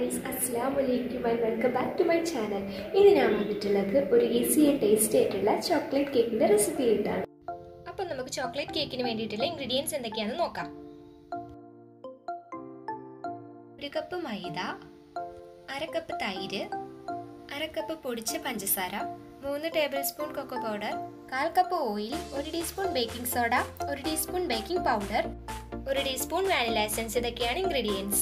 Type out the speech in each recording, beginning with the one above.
friends അസ്സാം വലൈക്കും and welcome back to my channel ഇന്ന് ഞാൻ വന്നിട്ടുള്ളത് ഒരു ഈസി ആൻഡ് ടേസ്റ്റി ആയിട്ടുള്ള ചോക്ലേറ്റ് കേക്കിൻ്റെ റെസിപ്പി ആയിട്ടാണ് അപ്പം നമുക്ക് ചോക്ലേറ്റ് കേക്കിന് വേണ്ടിയിട്ടുള്ള ഇൻഗ്രീഡിയൻസ് എന്തൊക്കെയാണെന്ന് നോക്കാം ഒരു കപ്പ് മൈദ അര കപ്പ് തൈര് അര കപ്പ് പൊടിച്ച പഞ്ചസാര മൂന്ന് ടേബിൾ സ്പൂൺ കൊക്കോ പൗഡർ കാൽ കപ്പ് ഓയിൽ ഒരു ടീസ്പൂൺ ബേക്കിംഗ് സോഡ ഒരു ടീസ്പൂൺ ബേക്കിംഗ് പൗഡർ ഒരു ടീസ്പൂൺ വാനില എസൻസ് ഇതൊക്കെയാണ് ഇൻഗ്രീഡിയൻസ്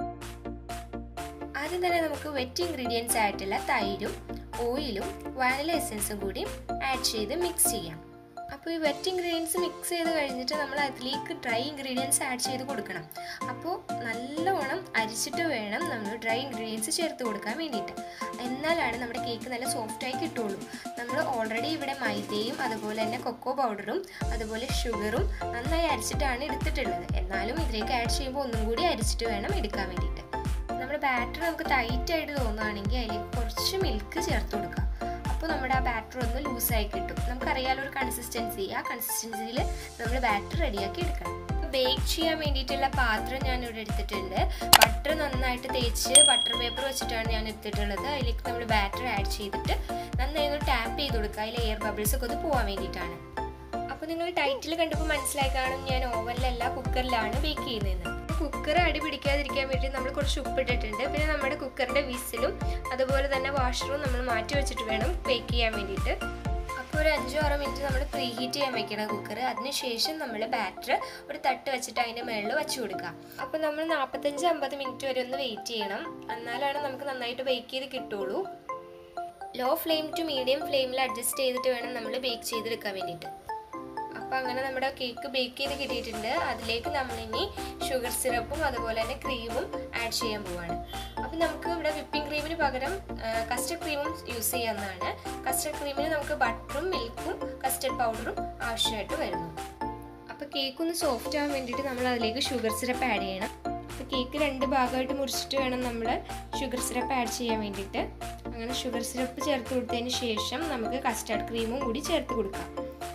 ആദ്യം തന്നെ നമുക്ക് വെറ്റ് ഇൻഗ്രീഡിയൻസ് ആയിട്ടുള്ള തൈരും ഓയിലും വാനില എസൻസും കൂടി ആഡ് ചെയ്ത് മിക്സ് ചെയ്യാം അപ്പോൾ ഈ വെറ്റ് ഇൻഗ്രീഡിയൻസ് മിക്സ് ചെയ്ത് കഴിഞ്ഞിട്ട് നമ്മൾ അതിലേക്ക് ഡ്രൈ ഇൻഗ്രീഡിയൻസ് ആഡ് ചെയ്ത് കൊടുക്കണം അപ്പോൾ നല്ലവണ്ണം അരിച്ചിട്ട് വേണം നമ്മൾ ഡ്രൈ ഇൻഗ്രീഡിയൻസ് ചേർത്ത് കൊടുക്കാൻ വേണ്ടിയിട്ട് എന്നാലാണ് നമ്മുടെ കേക്ക് നല്ല സോഫ്റ്റായി കിട്ടുള്ളൂ നമ്മൾ ഓൾറെഡി ഇവിടെ മൈദയും അതുപോലെ തന്നെ കൊക്കോ പൗഡറും അതുപോലെ ഷുഗറും നന്നായി അരിച്ചിട്ടാണ് എടുത്തിട്ടുള്ളത് എന്നാലും ഇതിലേക്ക് ആഡ് ചെയ്യുമ്പോൾ ഒന്നും കൂടി അരിച്ചിട്ട് വേണം എടുക്കാൻ വേണ്ടിയിട്ട് നമ്മുടെ ബാറ്റർ നമുക്ക് ടൈറ്റ് ആയിട്ട് തോന്നുകയാണെങ്കിൽ അതിലേക്ക് കുറച്ച് മിൽക്ക് ചേർത്ത് കൊടുക്കുക അപ്പോൾ നമ്മുടെ ആ ബാറ്റർ ഒന്ന് ലൂസായി കിട്ടും നമുക്കറിയാലോ ഒരു കൺസിസ്റ്റൻസി ആ കൺസിസ്റ്റൻസിയിൽ നമ്മൾ ബാറ്റർ റെഡിയാക്കി എടുക്കണം ബേക്ക് ചെയ്യാൻ വേണ്ടിയിട്ടുള്ള പാത്രം ഞാൻ ഇവിടെ എടുത്തിട്ടുണ്ട് ബട്ടർ നന്നായിട്ട് തേച്ച് ബട്ടർ പേപ്പർ വെച്ചിട്ടാണ് ഞാൻ എടുത്തിട്ടുള്ളത് അതിലേക്ക് നമ്മൾ ബാറ്റർ ആഡ് ചെയ്തിട്ട് നന്നായി ഒന്ന് ടാപ്പ് ചെയ്ത് കൊടുക്കുക അതിൽ എയർ ബബിൾസ് ഒക്കെ ഒന്ന് പോകാൻ വേണ്ടിയിട്ടാണ് അപ്പോൾ നിങ്ങൾ ടൈറ്റിൽ കണ്ടപ്പോൾ മനസ്സിലായി കാണും ഞാൻ ഓവനിലല്ല കുക്കറിലാണ് ബേക്ക് ചെയ്യുന്നതെന്ന് കുക്കർ അടി പിടിക്കാതിരിക്കാൻ വേണ്ടി നമ്മൾ കുറച്ച് ഉപ്പിട്ടിട്ടുണ്ട് പിന്നെ നമ്മുടെ കുക്കറിൻ്റെ വിസിലും അതുപോലെ തന്നെ വാഷറും നമ്മൾ മാറ്റി വെച്ചിട്ട് വേണം ബേക്ക് ചെയ്യാൻ വേണ്ടിയിട്ട് അപ്പോൾ ഒരു അഞ്ചോ ആറോ മിനിറ്റ് നമ്മൾ പ്രീ ഹീറ്റ് ചെയ്യാൻ വെക്കണം കുക്കർ അതിനുശേഷം നമ്മൾ ബാറ്റർ ഒരു തട്ട് വെച്ചിട്ട് അതിൻ്റെ മുകളിൽ വെച്ച് കൊടുക്കുക അപ്പോൾ നമ്മൾ നാൽപ്പത്തഞ്ച് അമ്പത് മിനിറ്റ് വരെ ഒന്ന് വെയിറ്റ് ചെയ്യണം എന്നാലാണ് നമുക്ക് നന്നായിട്ട് ബേക്ക് ചെയ്ത് കിട്ടുള്ളൂ ലോ ഫ്ലെയിം ടു മീഡിയം ഫ്ലെയിമിൽ അഡ്ജസ്റ്റ് ചെയ്തിട്ട് വേണം നമ്മൾ ബേക്ക് ചെയ്തെടുക്കാൻ വേണ്ടിയിട്ട് അപ്പോൾ അങ്ങനെ നമ്മുടെ കേക്ക് ബേക്ക് ചെയ്ത് കിട്ടിയിട്ടുണ്ട് അതിലേക്ക് നമ്മളിനി ഷുഗർ സിറപ്പും അതുപോലെ തന്നെ ക്രീമും ആഡ് ചെയ്യാൻ പോവാണ് അപ്പോൾ നമുക്ക് ഇവിടെ വിപ്പിംഗ് ക്രീമിന് പകരം കസ്റ്റർഡ് ക്രീമും യൂസ് ചെയ്യാവുന്നതാണ് കസ്റ്റർഡ് ക്രീമിന് നമുക്ക് ബട്ടറും മിൽക്കും കസ്റ്റർഡ് പൗഡറും ആവശ്യമായിട്ട് വരുന്നു അപ്പോൾ കേക്ക് ഒന്ന് സോഫ്റ്റ് ആവാൻ വേണ്ടിയിട്ട് നമ്മൾ അതിലേക്ക് ഷുഗർ സിറപ്പ് ആഡ് ചെയ്യണം അപ്പോൾ കേക്ക് രണ്ട് ഭാഗമായിട്ട് മുറിച്ചിട്ട് വേണം നമ്മൾ ഷുഗർ സിറപ്പ് ആഡ് ചെയ്യാൻ വേണ്ടിയിട്ട് അങ്ങനെ ഷുഗർ സിറപ്പ് ചേർത്ത് കൊടുത്തതിന് ശേഷം നമുക്ക് കസ്റ്റർഡ് ക്രീമും കൂടി ചേർത്ത് കൊടുക്കാം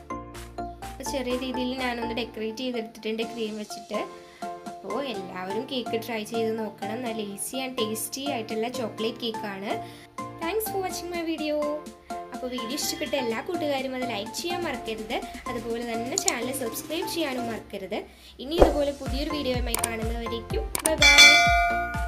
അപ്പോൾ ചെറിയ രീതിയിൽ ഞാനൊന്ന് ഡെക്കറേറ്റ് ചെയ്തെടുത്തിട്ടുണ്ട് ക്രീം വെച്ചിട്ട് അപ്പോൾ എല്ലാവരും കേക്ക് ട്രൈ ചെയ്ത് നോക്കണം നല്ല ഈസി ആൻഡ് ടേസ്റ്റി ആയിട്ടുള്ള ചോക്ലേറ്റ് കേക്കാണ് thanks for watching my video അപ്പോൾ വീഡിയോ ഇഷ്ടപ്പെട്ട എല്ലാ കൂട്ടുകാരും അത് ലൈക്ക് ചെയ്യാൻ മറക്കരുത് അതുപോലെ തന്നെ ചാനൽ സബ്സ്ക്രൈബ് ചെയ്യാനും മറക്കരുത് ഇനി ഇതുപോലെ പുതിയൊരു വീഡിയോയുമായി കാണുന്നവരേക്കും ബൈ ബൈ